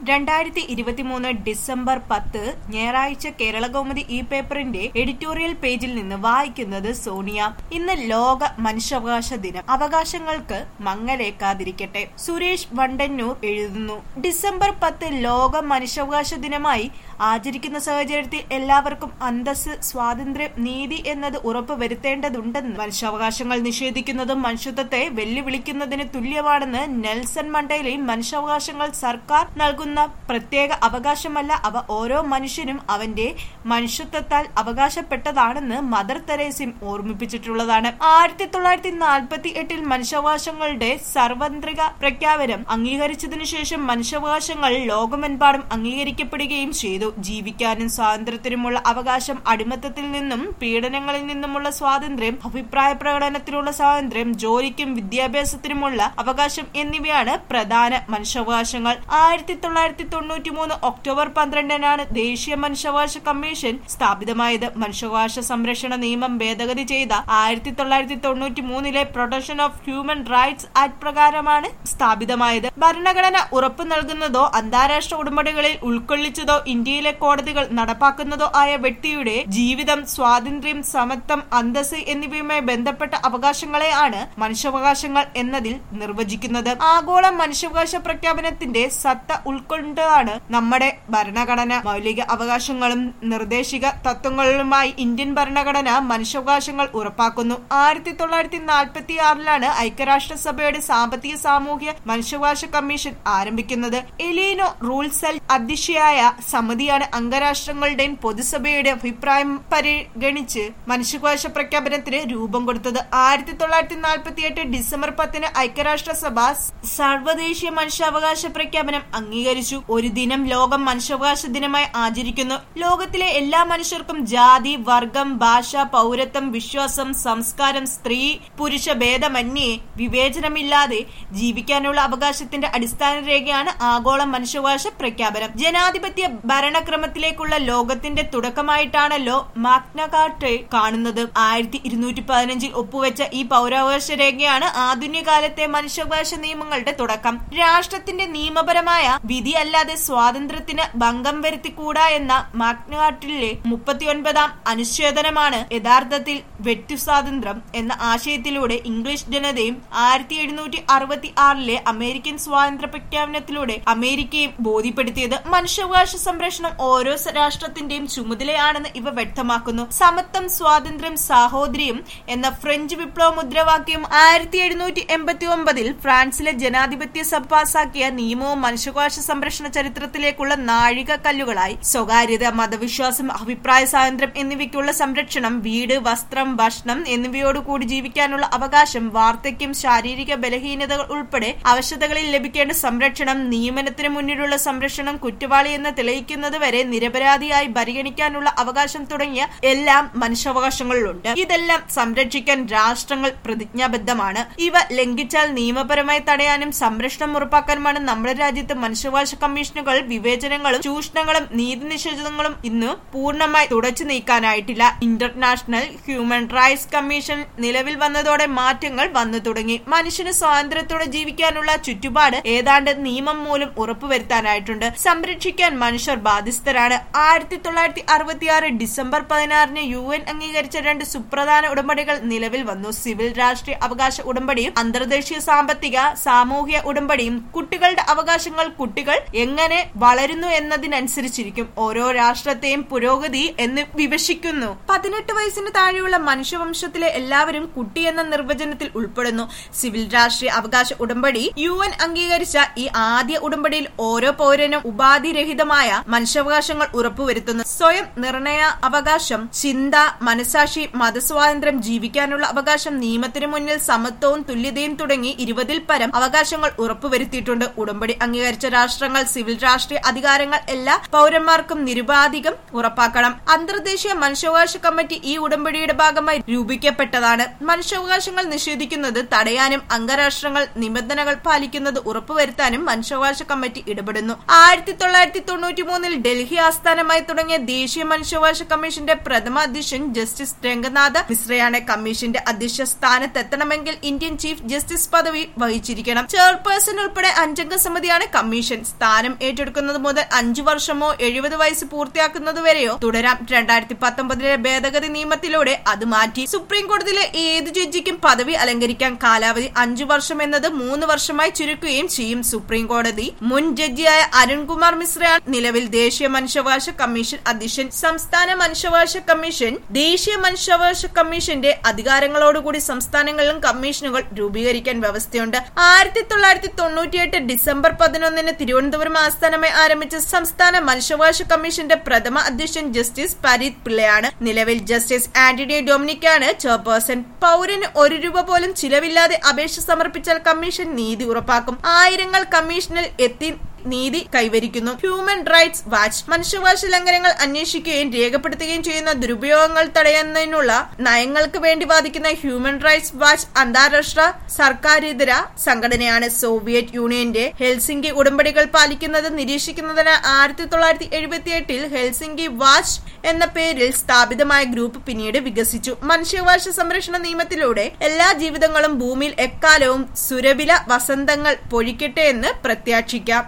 രണ്ടായിരത്തി ഇരുപത്തിമൂന്ന് ഡിസംബർ പത്ത് ഞായറാഴ്ച കേരളകൗമുദി ഈ പേപ്പറിന്റെ എഡിറ്റോറിയൽ പേജിൽ നിന്ന് വായിക്കുന്നത് സോണിയ ഇന്ന് ലോക മനുഷ്യാവകാശ ദിനം അവകാശങ്ങൾക്ക് മങ്ങലേക്കാതിരിക്കട്ടെ സുരേഷ് വണ്ടന്നൂർ എഴുതുന്നു ഡിസംബർ പത്ത് ലോക മനുഷ്യാവകാശ ദിനമായി ആചരിക്കുന്ന സാഹചര്യത്തിൽ എല്ലാവർക്കും അന്തസ് സ്വാതന്ത്ര്യം നീതി എന്നത് ഉറപ്പുവരുത്തേണ്ടതുണ്ടെന്ന് മനുഷ്യാവകാശങ്ങൾ നിഷേധിക്കുന്നതും മനുഷ്യത്വത്തെ വെല്ലുവിളിക്കുന്നതിന് തുല്യമാണെന്ന് നെൽസൺ മണ്ടേലയും മനുഷ്യാവകാശങ്ങൾ സർക്കാർ നൽകുന്ന പ്രത്യേക അവകാശമല്ല അവ ഓരോ മനുഷ്യനും അവന്റെ മനുഷ്യത്വത്താൽ അവകാശപ്പെട്ടതാണെന്ന് മദർ തെരേസ്യം ഓർമ്മിപ്പിച്ചിട്ടുള്ളതാണ് ആയിരത്തി തൊള്ളായിരത്തി നാൽപ്പത്തി എട്ടിൽ മനുഷ്യാവകാശങ്ങളുടെ സാർവത്രിക പ്രഖ്യാപനം അംഗീകരിച്ചതിനു ശേഷം മനുഷ്യാവകാശങ്ങൾ ലോകമെമ്പാടും അംഗീകരിക്കപ്പെടുകയും ചെയ്തു ജീവിക്കാനും സ്വാതന്ത്ര്യത്തിനുമുള്ള അവകാശം അടിമത്തത്തിൽ നിന്നും പീഡനങ്ങളിൽ നിന്നുമുള്ള സ്വാതന്ത്ര്യം അഭിപ്രായ പ്രകടനത്തിനുള്ള സ്വാതന്ത്ര്യം ജോലിക്കും വിദ്യാഭ്യാസത്തിനുമുള്ള അവകാശം എന്നിവയാണ് പ്രധാന മനുഷ്യാവകാശങ്ങൾ ആയിരത്തി തൊള്ളായിരത്തി തൊണ്ണൂറ്റി മൂന്ന് ഒക്ടോബർ പന്ത്രണ്ടിനാണ് ദേശീയ മനുഷ്യാവകാശ കമ്മീഷൻ സ്ഥാപിതമായത് മനുഷ്യാവകാശ സംരക്ഷണ നിയമം ഭേദഗതി ചെയ്ത ആയിരത്തി തൊള്ളായിരത്തി തൊണ്ണൂറ്റി മൂന്നിലെ protection of human rights act പ്രകാരമാണ് സ്ഥാപിതമായത് ഭരണഘടന ഉറപ്പു നൽകുന്നതോ അന്താരാഷ്ട്ര ഉടമ്പടികളിൽ ഉൾക്കൊള്ളിച്ചതോ ഇന്ത്യയിലെ കോടതികൾ നടപ്പാക്കുന്നതോ ആയ വ്യക്തിയുടെ ജീവിതം സ്വാതന്ത്ര്യം സമത്വം അന്തസ് എന്നിവയുമായി ബന്ധപ്പെട്ട അവകാശങ്ങളെയാണ് മനുഷ്യാവകാശങ്ങൾ എന്നതിൽ നിർവചിക്കുന്നത് ആഗോള മനുഷ്യാവകാശ പ്രഖ്യാപനത്തിന്റെ സത്ത ഉൾക്കൊണ്ടതാണ് നമ്മുടെ ഭരണഘടന മൗലിക അവകാശങ്ങളും നിർദ്ദേശിക തത്വങ്ങളുമായി ഇന്ത്യൻ ഭരണഘടന മനുഷ്യാവകാശങ്ങൾ ഉറപ്പാക്കുന്നു ആയിരത്തി തൊള്ളായിരത്തി നാൽപ്പത്തി ആറിലാണ് ഐക്യരാഷ്ട്രസഭയുടെ സാമ്പത്തിക സാമൂഹ്യ മനുഷ്യാവകാശ കമ്മീഷൻ ആരംഭിക്കുന്നത് എലീനോ റൂൾസൽ അധ്യക്ഷയായ സമിതിയാണ് അംഗരാഷ്ട്രങ്ങളുടെയും പൊതുസഭയുടെ അഭിപ്രായം പരിഗണിച്ച് മനുഷ്യാവകാശ പ്രഖ്യാപനത്തിന് രൂപം കൊടുത്തത് ആയിരത്തി തൊള്ളായിരത്തി നാൽപ്പത്തി എട്ട് ഡിസംബർ പത്തിന് ഐക്യരാഷ്ട്രസഭ സർവ്വദേശീയ മനുഷ്യാവകാശ പ്രഖ്യാപനം അംഗീകരിച്ചു ഒരു ദിനം ലോകം മനുഷ്യാവകാശ ദിനമായി ആചരിക്കുന്നു ലോകത്തിലെ എല്ലാ മനുഷ്യർക്കും ജാതി വർഗം ഭാഷ പൗരത്വം വിശ്വാസം സംസ്കാരം സ്ത്രീ പുരുഷ ഭേദമന്യേ വിവേചനമില്ലാതെ ജീവിക്കാനുള്ള അവകാശത്തിന്റെ അടിസ്ഥാന രേഖയാണ് ആഗോള മനുഷ്യാവകാശ പ്രഖ്യാപനം ജനാധിപത്യ ഭരണക്രമത്തിലേക്കുള്ള ലോകത്തിന്റെ തുടക്കമായിട്ടാണല്ലോ മാഗ്നകാർട്ടെ കാണുന്നത് ആയിരത്തി ഇരുന്നൂറ്റി പതിനഞ്ചിൽ ഒപ്പുവെച്ച ഈ പൗരാവകാശ രേഖയാണ് ആധുനിക കാലത്തെ മനുഷ്യാവകാശ നിയമങ്ങളുടെ തുടക്കം രാഷ്ട്രത്തിന്റെ നിയമപരമായ വിധിയല്ലാതെ സ്വാതന്ത്ര്യത്തിന് ഭംഗം വരുത്തിക്കൂടാ എന്ന മാഗ്നകാർട്ടിലെ മുപ്പത്തിയൊൻപതാം അനുച്ഛേദനമാണ് യഥാർത്ഥത്തിൽ വ്യക്തി സ്വാതന്ത്ര്യം എന്ന ആശയത്തിലൂടെ ഇംഗ്ലീഷ് ജനതയും ആയിരത്തി എഴുന്നൂറ്റി അറുപത്തി ആറിലെ അമേരിക്കൻ സ്വാതന്ത്ര്യ പ്രഖ്യാപനത്തിലൂടെ അമേരിക്കയെ ബോധ്യപ്പെടുത്തിയത് മനുഷ്യാവകാശ സംരക്ഷണം ഓരോ രാഷ്ട്രത്തിന്റെയും ചുമതലയാണെന്ന് ഇവ വ്യക്തമാക്കുന്നു സമത്വം സ്വാതന്ത്ര്യം സാഹോദര്യം എന്ന ഫ്രഞ്ച് വിപ്ലവ മുദ്രാവാക്യം ആയിരത്തി എഴുന്നൂറ്റി എൺപത്തി ഒമ്പതിൽ ഫ്രാൻസിലെ ജനാധിപത്യ സഭ പാസാക്കിയ നിയമവും മനുഷ്യാവകാശ സംരക്ഷണ ചരിത്രത്തിലേക്കുള്ള നാഴിക കല്ലുകളായി സ്വകാര്യത മതവിശ്വാസം അഭിപ്രായ സ്വാതന്ത്ര്യം എന്നിവയ്ക്കുള്ള സംരക്ഷണം വീട് വസ്ത്രം ഭക്ഷണം എന്നിവയോടുകൂടി ജീവിക്കാനുള്ള അവകാശം വാർദ്ധക്യം ശാരീരിക ബലഹീനതകൾ ഉൾപ്പെടെ അവശതകളിൽ ലഭിക്കേണ്ട സംരക്ഷണം നിയമനത്തിന് മുന്നിലുള്ള സംരക്ഷണം കുറ്റവാളി എന്ന് തെളിയിക്കുന്നത് വരെ നിരപരാധിയായി പരിഗണിക്കാനുള്ള അവകാശം തുടങ്ങിയ എല്ലാം മനുഷ്യാവകാശങ്ങളിലുണ്ട് ഇതെല്ലാം സംരക്ഷിക്കാൻ രാഷ്ട്രങ്ങൾ പ്രതിജ്ഞാബദ്ധമാണ് ഇവ ലംഘിച്ചാൽ നിയമപരമായി തടയാനും സംരക്ഷണം ഉറപ്പാക്കാനുമാണ് നമ്മുടെ രാജ്യത്ത് മനുഷ്യാവകാശ കമ്മീഷനുകൾ വിവേചനങ്ങളും ചൂഷണങ്ങളും നീതി നിഷേധങ്ങളും ഇന്ന് പൂർണ്ണമായി തുടച്ചു നീക്കാനായിട്ടില്ല ഇന്റർനാഷണൽ ഹ്യൂമൻ റൈറ്റ്സ് കമ്മീഷൻ നിലവിൽ വന്നതോടെ മാറ്റങ്ങൾ വന്നു തുടങ്ങി മനുഷ്യന് സ്വാതന്ത്ര്യത്തോടെ ജീവിക്കാനുള്ള ചുറ്റുപാട് ഏതാണ്ട് നിയമം മൂലം ഉറപ്പുവരുത്താനായിട്ടുണ്ട് സംരക്ഷിക്കാൻ മനുഷ്യർ ബാധ്യസ്ഥരാണ് ആയിരത്തി തൊള്ളായിരത്തി അറുപത്തിയാറ് ഡിസംബർ പതിനാറിന് യു എൻ അംഗീകരിച്ച രണ്ട് സുപ്രധാന ഉടമ്പടികൾ നിലവിൽ വന്നു സിവിൽ രാഷ്ട്രീയ അവകാശ ഉടമ്പടിയും അന്തർദേശീയ സാമ്പത്തിക സാമൂഹ്യ ഉടമ്പടിയും കുട്ടികളുടെ അവകാശങ്ങൾ കുട്ടികൾ എങ്ങനെ വളരുന്നു എന്നതിനനുസരിച്ചിരിക്കും ഓരോ രാഷ്ട്രത്തെയും പുരോഗതി എന്ന് വിവക്ഷിക്കുന്നു പതിനെട്ട് വയസ്സിന് താഴെയുള്ള മനുഷ്യവംശത്തിലെ എല്ലാവരും കുട്ടി എന്ന നിർവചനത്തിൽ ഉൾപ്പെടുന്നു സിവിൽ രാഷ്ട്രീയ അവകാശ ഉടമ്പടി യു എൻ അംഗീകരിച്ച ഈ ആദ്യ ഉടമ്പടിയിൽ ഓരോ പൗരനും ഉപാധിരഹിതമായ മനുഷ്യാവകാശങ്ങൾ ഉറപ്പുവരുത്തുന്നു സ്വയം നിർണയ അവകാശം ചിന്ത മനസാക്ഷി മതസ്വാതന്ത്ര്യം ജീവിക്കാനുള്ള അവകാശം നിയമത്തിന് മുന്നിൽ സമത്വവും തുല്യതയും തുടങ്ങി ഇരുപതിൽ പരം അവകാശങ്ങൾ ഉറപ്പുവരുത്തിയിട്ടുണ്ട് ഉടമ്പടി അംഗീകരിച്ച രാഷ്ട്രങ്ങൾ സിവിൽ രാഷ്ട്രീയ അധികാരങ്ങൾ എല്ലാ പൗരന്മാർക്കും നിരുപാധികം ഉറപ്പാക്കണം അന്തർദേശീയ മനുഷ്യാവകാശ കമ്മിറ്റി ഈ ഉടമ്പടിയുടെ ഭാഗമായി ഭാഗമായി രൂപീകരിക്കപ്പെട്ടതാണ് മനുഷ്യാവകാശങ്ങൾ നിഷേധിക്കുന്നത് തടയാനും അംഗരാഷ്ട്രങ്ങൾ നിബന്ധനകൾ പാലിക്കുന്നത് ഉറപ്പുവരുത്താനും മനുഷ്യാവകാശ കമ്മിറ്റി ഇടപെടുന്നു ആയിരത്തി തൊള്ളായിരത്തി തൊണ്ണൂറ്റി മൂന്നിൽ ഡൽഹി ആസ്ഥാനമായി തുടങ്ങിയ ദേശീയ മനുഷ്യാവകാശ കമ്മീഷന്റെ പ്രഥമ അധ്യക്ഷൻ ജസ്റ്റിസ് രംഗനാഥ് മിശ്രയാണ് കമ്മീഷന്റെ അധ്യക്ഷ സ്ഥാനത്തെത്തണമെങ്കിൽ ഇന്ത്യൻ ചീഫ് ജസ്റ്റിസ് പദവി വഹിച്ചിരിക്കണം ചെയർപേഴ്സൺ ഉൾപ്പെടെ അഞ്ചംഗ സമിതിയാണ് കമ്മീഷൻ സ്ഥാനം ഏറ്റെടുക്കുന്നത് മുതൽ അഞ്ചു വർഷമോ എഴുപത് വയസ്സ് പൂർത്തിയാക്കുന്നതുവരെയോ തുടരാം രണ്ടായിരത്തി പത്തൊമ്പതിലെ ഭേദഗതി നിയമത്തിലൂടെ അത് മാറ്റി സുപ്രീം കോടതിയിലെ ഏത് ജഡ്ജിക്കും പദവി അലങ്കരിക്കാൻ കാലാവധി അഞ്ചു വർഷം എന്നത് മൂന്ന് വർഷമായി ചുരുക്കുകയും ചെയ്യും സുപ്രീം കോടതി മുൻ ജഡ്ജിയായ അരുൺകുമാർ മിശ്രയാണ് നിലവിൽ ദേശീയ മനുഷ്യാവകാശ കമ്മീഷൻ അധ്യക്ഷൻ സംസ്ഥാന മനുഷ്യാവകാശ കമ്മീഷൻ ദേശീയ മനുഷ്യാവകാശ കമ്മീഷന്റെ അധികാരങ്ങളോടുകൂടി സംസ്ഥാനങ്ങളിലും കമ്മീഷനുകൾ രൂപീകരിക്കാൻ വ്യവസ്ഥയുണ്ട് ആയിരത്തി തൊള്ളായിരത്തി തൊണ്ണൂറ്റിയെട്ട് ഡിസംബർ പതിനൊന്നിന് തിരുവനന്തപുരം ആസ്ഥാനമായി ആരംഭിച്ച സംസ്ഥാന മനുഷ്യാവകാശ കമ്മീഷന്റെ പ്രഥമ അധ്യക്ഷൻ ജസ്റ്റിസ് പരീത് പിള്ളയാണ് നിലവിൽ ജസ്റ്റിസ് ആന്റണി ഡൊമിനിക്കാണ് ചെയർപേഴ്സൺ പൗരന് ഒരു രൂപ പോലും ചിലവില്ലാതെ അപേക്ഷ സമർപ്പിച്ചാൽ കമ്മീഷൻ നീതി ഉറപ്പാക്കും ആയിരങ്ങൾ കമ്മീഷനിൽ എത്തി നീതി കൈവരിക്കുന്നു ഹ്യൂമൻ റൈറ്റ്സ് വാച്ച് മനുഷ്യാവകാശ ലംഘനങ്ങൾ അന്വേഷിക്കുകയും രേഖപ്പെടുത്തുകയും ചെയ്യുന്ന ദുരുപയോഗങ്ങൾ തടയുന്നതിനുള്ള നയങ്ങൾക്ക് വേണ്ടി വാദിക്കുന്ന ഹ്യൂമൻ റൈറ്റ്സ് വാച്ച് അന്താരാഷ്ട്ര സർക്കാരിതര സംഘടനയാണ് സോവിയറ്റ് യൂണിയന്റെ ഹെൽസിംഗി ഉടമ്പടികൾ പാലിക്കുന്നത് നിരീക്ഷിക്കുന്നതിന് ആയിരത്തി തൊള്ളായിരത്തി എഴുപത്തി എട്ടിൽ ഹെൽസിംഗി വാച്ച് എന്ന പേരിൽ സ്ഥാപിതമായ ഗ്രൂപ്പ് പിന്നീട് വികസിച്ചു മനുഷ്യാവകാശ സംരക്ഷണ നിയമത്തിലൂടെ എല്ലാ ജീവിതങ്ങളും ഭൂമിയിൽ എക്കാലവും സുരവില വസന്തങ്ങൾ പൊഴിക്കട്ടെ എന്ന് പ്രത്യാക്ഷിക്കാം